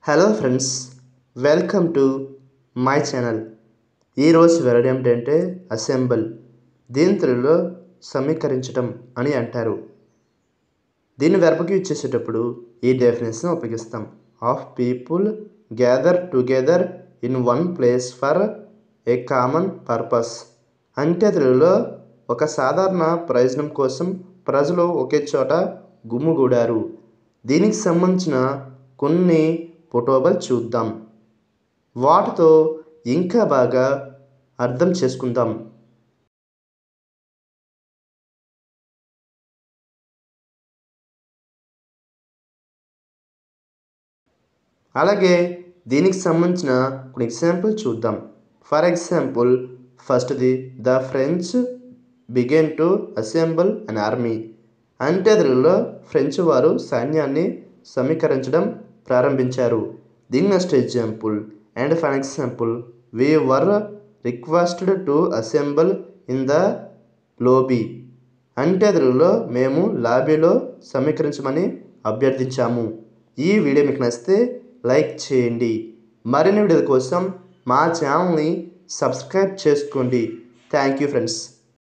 hello friends welcome to my channel ఈరోజు word ఏమిటంటే assemble దీని తెలుగులో సమీకరించటం అని అంటారు దీన్ని వెరపకి యూజ్ చేసేటప్పుడు ఈ డెఫినేషన్ ఉపయోగిస్తాం of people gather together in one place for a common purpose అంటే తెలుగులో ఒక సాధారణ ప్రయోజనం కోసం ప్రజలు ఒకే చోట గుమ్ముగూడారు దీనికి సంబంధించిన కొన్ని ఫోటోలు చూద్దాం వాటితో ఇంకా బాగా అర్థం చేసుకుందాం అలాగే దీనికి సంబంధించిన కొన్ని ఎగ్జాంపుల్ చూద్దాం ఫర్ ఎగ్జాంపుల్ ఫస్ట్ది the French began to assemble an army అంటే తెలుగులో ఫ్రెంచ్ వారు సైన్యాన్ని సమీకరించడం ప్రారంభించారు దీని next example and for example we were requested to assemble in the lobby అంటే తెలుగులో మేము లాబీలో సమీకరించమని అభ్యర్థించాము ఈ వీడియో మీకు నచ్చితే లైక్ చేయండి మరిన్ని వీడియోల కోసం మా ఛానల్ని సబ్స్క్రైబ్ చేసుకోండి థ్యాంక్ యూ ఫ్రెండ్స్